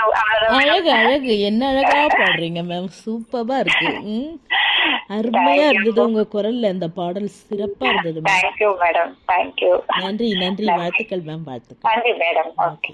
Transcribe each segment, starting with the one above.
அவ்வளவுதான் அழகு அழகு என்ன அழகா பாடுறீங்க மேம் சூப்பரா இருக்கு ம் அருமையா இருந்தது உங்க குரல்ல அந்த பாடல் சிறப்பா இருந்தது மேம் தேங்க்யூ மேடம் தேங்க்யூ நன்றி நன்றி வாழ்த்துக்கள் மேம் வாழ்த்துக்கள் நன்றி மேடம் ஓகே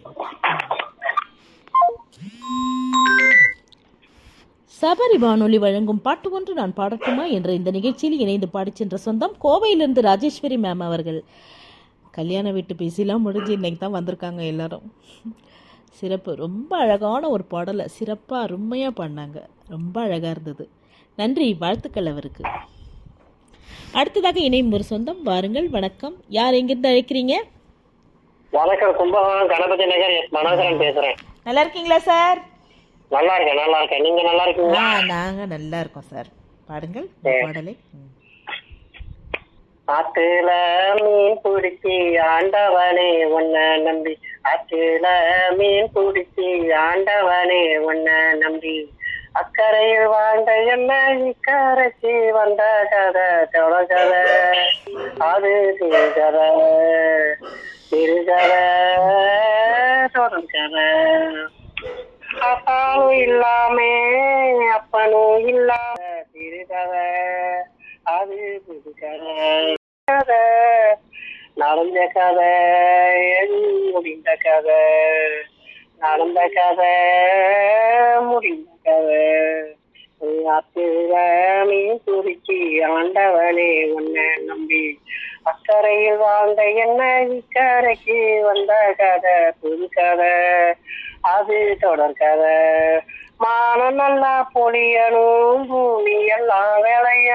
சபரி வானொலி வழங்கும் பாட்டு ஒன்று நான் பாடட்டுமா என்ற இந்த நிகழ்ச்சியில் இணைந்து பாடிச் சென்ற சொந்தம் கோவையிலிருந்து ராஜேஸ்வரி மேம் அவர்கள் கல்யாண வீட்டு பேசிலாம் முடிஞ்சு இன்னைக்கு தான் வந்திருக்காங்க எல்லாரும் சிறப்பு ரொம்ப அழகான ஒரு பாடலை சிறப்பாக அருமையாக பாடினாங்க ரொம்ப அழகாக இருந்தது நன்றி வாழ்த்துக்கள் அவருக்கு அடுத்ததாக இணையும் ஒரு சொந்தம் வாருங்கள் வணக்கம் யார் எங்கிருந்து அழைக்கிறீங்க வணக்கம் கும்பகோணம் கணபதி நகர் எஸ் மனோகரன் பேசுறேன் நல்லா இருக்கீங்களா சார் நல்லா இருக்கேன் நல்லா இருக்கேன் நீங்க நல்லா இருக்கீங்களா ஆ நாங்கள் நல்லா இருக்கோம் சார் பாடுங்கள் இந்த பாடலை ம். ஆத்துல மீன் பிடிச்சி ஆண்டவனே உன்னை நம்பி ஆத்துல மீன் பிடிச்சி ஆண்டவனே உன்னை நம்பி அக்கறையில் வாழ்ந்த என்ன இக்கரைக்கு வந்த கதை தொடர்கதை அது சிறுகதை சிறுகதை தொடர்கதை அப்பாவும் இல்லாமே அப்பனும் இல்லாம சிறுகதை அது புது கதை கதை நடந்த கதை என் முடிந்த கதை நடந்த கதை முடிந்த கதை அத்திர மீன் துருக்கி ஆண்டவனே உன்னை நம்பி அக்கறையில் வாழ்ந்த என்ன இக்கரைக்கு வந்த கதை புது கதை அது தொடர் கதை மானம் நல்லா பொழியணும் பூமி எல்லாம் விளைய